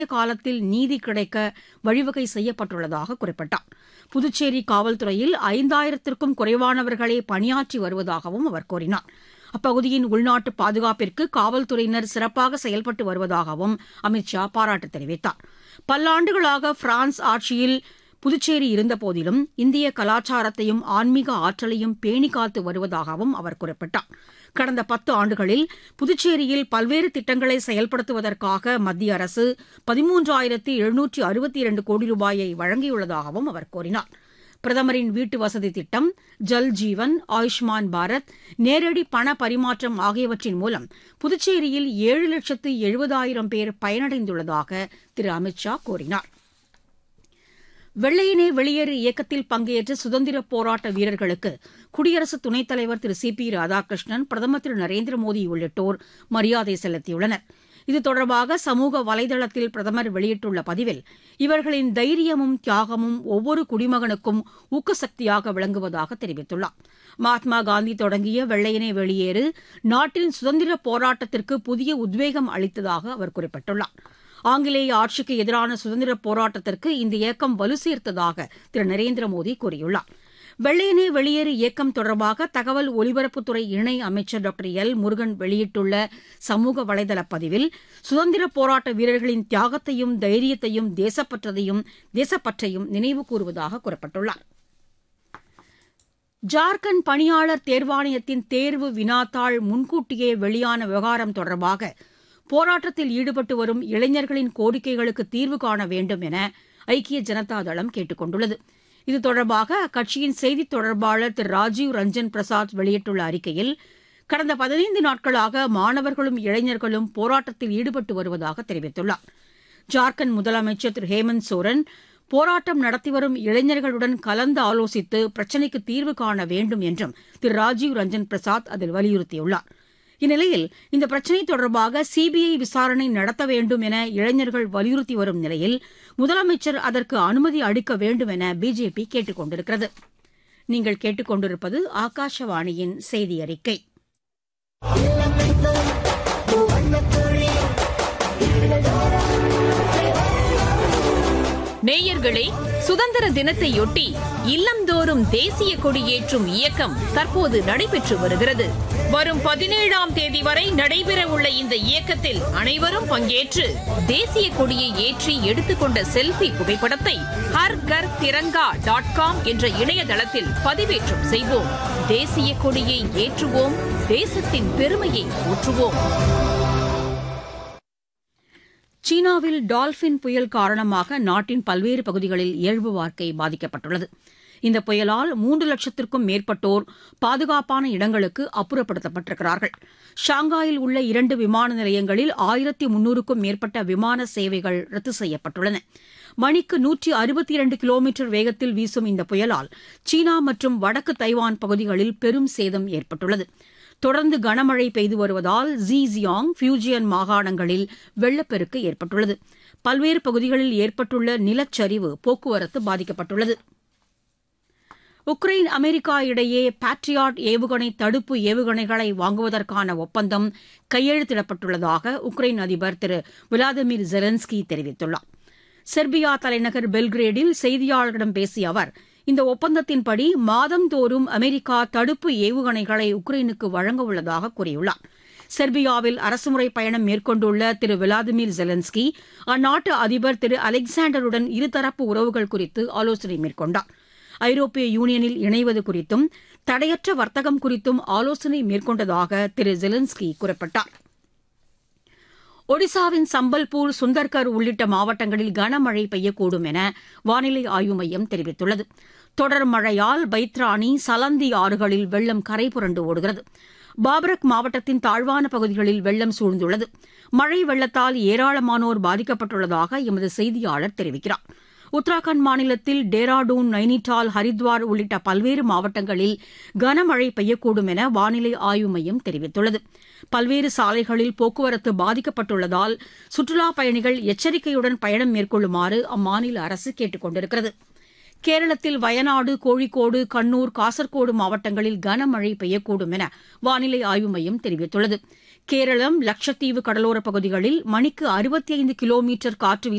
காலத்தில் நீதி கிடைக்க வழிவகை செய்யப்பட்டுள்ளதாக குறிப்பிட்டார் புதுச்சேரி காவல்துறையில் ஐந்தாயிரத்திற்கும் குறைவானவர்களே பணியாற்றி வருவதாகவும் அவர் கூறினார் அப்பகுதியின் உள்நாட்டு பாதுகாப்பிற்கு காவல்துறையினர் சிறப்பாக செயல்பட்டு வருவதாகவும் அமித் ஷா பாராட்டு தெரிவித்தார் பல்லாண்டுகளாக பிரான்ஸ் ஆட்சியில் புதுச்சேரி இருந்தபோதிலும் இந்திய கலாச்சாரத்தையும் ஆன்மீக ஆற்றலையும் பேணி காத்து வருவதாகவும் அவர் குறிப்பிட்டார் கடந்த பத்து ஆண்டுகளில் புதுச்சேரியில் பல்வேறு திட்டங்களை செயல்படுத்துவதற்காக மத்திய அரசு பதிமூன்றாயிரத்து எழுநூற்று அறுபத்தி இரண்டு கோடி ரூபாயை வழங்கியுள்ளதாகவும் அவர் கூறினார் பிரதமரின் வீட்டு வசதி திட்டம் ஜல் ஜீவன் ஆயுஷ்மான் பாரத் நேரடி பண பரிமாற்றம் ஆகியவற்றின் மூலம் புதுச்சேரியில் ஏழு லட்சத்து எழுபதாயிரம் பேர் பயனடைந்துள்ளதாக திரு அமித் ஷா கூறினார் வெள்ளையனே வெளியேறு இயக்கத்தில் பங்கேற்ற சுதந்திரப் போராட்ட வீரர்களுக்கு குடியரசு துணைத் தலைவர் திரு சி பி ராதாகிருஷ்ணன் பிரதமர் திரு நரேந்திர மோடி உள்ளிட்டோர் மரியாதை செலுத்தியுள்ளனர் இது தொடர்பாக சமூக வலைதளத்தில் பிரதமர் வெளியிட்டுள்ள பதிவில் இவர்களின் தைரியமும் தியாகமும் ஒவ்வொரு குடிமகனுக்கும் ஊக்கசக்தியாக விளங்குவதாக தெரிவித்துள்ளார் மகாத்மா காந்தி தொடங்கிய வெள்ளையனே வெளியேறு நாட்டின் சுதந்திரப் போராட்டத்திற்கு புதிய உத்வேகம் அளித்ததாக அவர் குறிப்பிட்டுள்ளார் ஆங்கிலேய ஆட்சிக்கு எதிரான சுதந்திரப் போராட்டத்திற்கு இந்த இயக்கம் வலு சேர்த்ததாக திரு நரேந்திர மோடி கூறியுள்ளார் வெள்ளையனே வெளியேறு இயக்கம் தொடர்பாக தகவல் ஒலிபரப்புத்துறை இணை அமைச்சர் டாக்டர் எல் முருகன் வெளியிட்டுள்ள சமூக வலைதள பதிவில் சுதந்திரப் போராட்ட வீரர்களின் தியாகத்தையும் தைரியத்தையும் தேசப்பற்றதையும் தேசப்பற்றையும் நினைவு கூறுவதாக குறிப்பிட்டுள்ளார் ஜார்க்கண்ட் பணியாளர் தேர்வாணையத்தின் தேர்வு வினாத்தாள் முன்கூட்டியே வெளியான விவகாரம் தொடர்பாக போராட்டத்தில் ஈடுபட்டு வரும் இளைஞர்களின் கோரிக்கைகளுக்கு தீர்வு காண வேண்டும் என ஐக்கிய ஜனதா தளம் கேட்டுக் கொண்டுள்ளது இது தொடர்பாக அக்கட்சியின் செய்தித் தொடர்பாளர் திரு ராஜீவ் ரஞ்சன் பிரசாத் வெளியிட்டுள்ள அறிக்கையில் கடந்த பதினைந்து நாட்களாக மாணவர்களும் இளைஞர்களும் போராட்டத்தில் ஈடுபட்டு வருவதாக தெரிவித்துள்ளார் ஜார்க்கண்ட் முதலமைச்சர் திரு ஹேமந்த் சோரன் போராட்டம் நடத்தி வரும் இளைஞர்களுடன் கலந்து ஆலோசித்து பிரச்சினைக்கு தீர்வு காண வேண்டும் என்றும் திரு ராஜீவ் ரஞ்சன் பிரசாத் அதில் வலியுறுத்தியுள்ளார் இந்நிலையில் இந்த பிரச்சினை தொடர்பாக சிபிஐ விசாரணை நடத்த வேண்டும் என இளைஞர்கள் வலியுறுத்தி வரும் நிலையில் முதலமைச்சர் அதற்கு அனுமதி அளிக்க வேண்டும் என பிஜேபி கேட்டுக் கொண்டிருக்கிறது நீங்கள் கேட்டுக்கொண்டிருப்பது ஆகாஷவாணியின் செய்தி அறிக்கை நேயர்களே சுதந்திர தினத்தையொட்டி இல்லந்தோறும் தேசிய கொடியேற்றும் இயக்கம் தற்போது நடைபெற்று வருகிறது வரும் பதினேழாம் தேதி வரை நடைபெறவுள்ள இந்த இயக்கத்தில் அனைவரும் பங்கேற்று தேசிய கொடியை ஏற்றி எடுத்துக்கொண்ட செல்ஃபி புகைப்படத்தை ஹர் கர் திரங்கா டாட் காம் என்ற இணையதளத்தில் பதிவேற்றம் செய்வோம் தேசிய கொடியை ஏற்றுவோம் தேசத்தின் பெருமையை ஊற்றுவோம் சீனாவில் டால்பின் புயல் காரணமாக நாட்டின் பல்வேறு பகுதிகளில் இயல்பு வாழ்க்கை பாதிக்கப்பட்டுள்ளது இந்த புயலால் மூன்று லட்சத்திற்கும் மேற்பட்டோர் பாதுகாப்பான இடங்களுக்கு அப்புறப்படுத்தப்பட்டிருக்கிறார்கள் ஷாங்காயில் உள்ள இரண்டு விமான நிலையங்களில் ஆயிரத்தி முன்னூறுக்கும் மேற்பட்ட விமான சேவைகள் ரத்து செய்யப்பட்டுள்ளன மணிக்கு நூற்றி அறுபத்தி இரண்டு கிலோமீட்டர் வேகத்தில் வீசும் இந்த புயலால் சீனா மற்றும் வடக்கு தைவான் பகுதிகளில் பெரும் சேதம் ஏற்பட்டுள்ளது தொடர்ந்து கனமழை பெய்து வருவதால் ஜீஜியாங் ஃபியூஜியன் மாகாணங்களில் வெள்ளப்பெருக்கு ஏற்பட்டுள்ளது பல்வேறு பகுதிகளில் ஏற்பட்டுள்ள நிலச்சரிவு போக்குவரத்து பாதிக்கப்பட்டுள்ளது உக்ரைன் அமெரிக்கா இடையே பாட்ரியாட் ஏவுகணை தடுப்பு ஏவுகணைகளை வாங்குவதற்கான ஒப்பந்தம் கையெழுத்திடப்பட்டுள்ளதாக உக்ரைன் அதிபர் திரு விளாடிமிர் ஜெலன்ஸ்கி தெரிவித்துள்ளார் செர்பியா தலைநகர் பெல்கிரேடில் செய்தியாளர்களிடம் பேசிய அவர் இந்த ஒப்பந்தத்தின்படி மாதந்தோறும் அமெரிக்கா தடுப்பு ஏவுகணைகளை உக்ரைனுக்கு வழங்க உள்ளதாக கூறியுள்ளார் செர்பியாவில் அரசுமுறை பயணம் மேற்கொண்டுள்ள திரு விளாடிமிர் ஜெலன்ஸ்கி அந்நாட்டு அதிபர் திரு அலெக்சாண்டருடன் இருதரப்பு உறவுகள் குறித்து ஆலோசனை மேற்கொண்டார் ஐரோப்பிய யூனியனில் இணைவது குறித்தும் தடையற்ற வர்த்தகம் குறித்தும் ஆலோசனை மேற்கொண்டதாக திரு ஜெலன்ஸ்கி குறிப்பிட்டார் ஒடிசாவின் சம்பல்பூர் சுந்தர்கர் உள்ளிட்ட மாவட்டங்களில் கனமழை பெய்யக்கூடும் என வானிலை ஆய்வு மையம் தெரிவித்துள்ளது தொடர் மழையால் பைத்ராணி சலந்தி ஆறுகளில் வெள்ளம் கரை புரண்டு ஓடுகிறது பாபரக் மாவட்டத்தின் தாழ்வான பகுதிகளில் வெள்ளம் சூழ்ந்துள்ளது மழை வெள்ளத்தால் ஏராளமானோர் பாதிக்கப்பட்டுள்ளதாக எமது செய்தியாளர் தெரிவிக்கிறார் உத்தராகண்ட் மாநிலத்தில் டேராடூன் நைனிடால் ஹரித்வார் உள்ளிட்ட பல்வேறு மாவட்டங்களில் கனமழை பெய்யக்கூடும் என வானிலை ஆய்வு மையம் தெரிவித்துள்ளது பல்வேறு சாலைகளில் போக்குவரத்து பாதிக்கப்பட்டுள்ளதால் சுற்றுலாப் பயணிகள் எச்சரிக்கையுடன் பயணம் மேற்கொள்ளுமாறு அம்மாநில அரசு கேட்டுக் கொண்டிருக்கிறது கேரளத்தில் வயநாடு கோழிக்கோடு கண்ணூர் காசர்கோடு மாவட்டங்களில் கனமழை பெய்யக்கூடும் என வானிலை ஆய்வு மையம் தெரிவித்துள்ளது கேரளம் லட்சத்தீவு கடலோரப் பகுதிகளில் மணிக்கு அறுபத்தைந்து கிலோமீட்டர் காற்று